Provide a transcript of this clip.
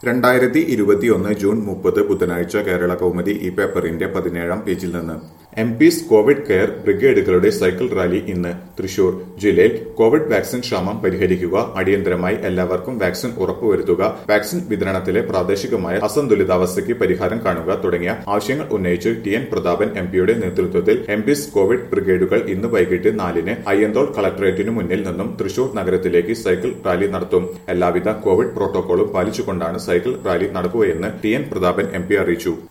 രണ്ടായിരത്തി ഇരുപത്തിയൊന്ന് ജൂൺ മുപ്പത് ബുധനാഴ്ച കേരള കൗമുദി ഈ പേപ്പറിന്റെ പതിനേഴാം പേജിൽ നിന്ന് എം പിസ് കോവിഡ് കെയർ ബ്രിഗേഡുകളുടെ സൈക്കിൾ റാലി ഇന്ന് തൃശൂർ ജില്ലയിൽ കോവിഡ് വാക്സിൻ ക്ഷാമം പരിഹരിക്കുക അടിയന്തരമായി എല്ലാവർക്കും വാക്സിൻ ഉറപ്പുവരുത്തുക വാക്സിൻ വിതരണത്തിലെ പ്രാദേശികമായ അസന്തുലിതാവസ്ഥയ്ക്ക് പരിഹാരം കാണുക തുടങ്ങിയ ആവശ്യങ്ങൾ ഉന്നയിച്ച് ടി എൻ പ്രതാപൻ എം പിയുടെ നേതൃത്വത്തിൽ എം പിസ് കോവിഡ് ബ്രിഗേഡുകൾ ഇന്ന് വൈകിട്ട് നാലിന് അയ്യന്തോൾ കളക്ടറേറ്റിനു മുന്നിൽ നിന്നും തൃശൂർ നഗരത്തിലേക്ക് സൈക്കിൾ റാലി നടത്തും എല്ലാവിധ കോവിഡ് പ്രോട്ടോകോളും പാലിച്ചുകൊണ്ടാണ് സൈക്കിൾ റാലി നടക്കുകയെന്ന് T N Prathapan M P അറിയിച്ചു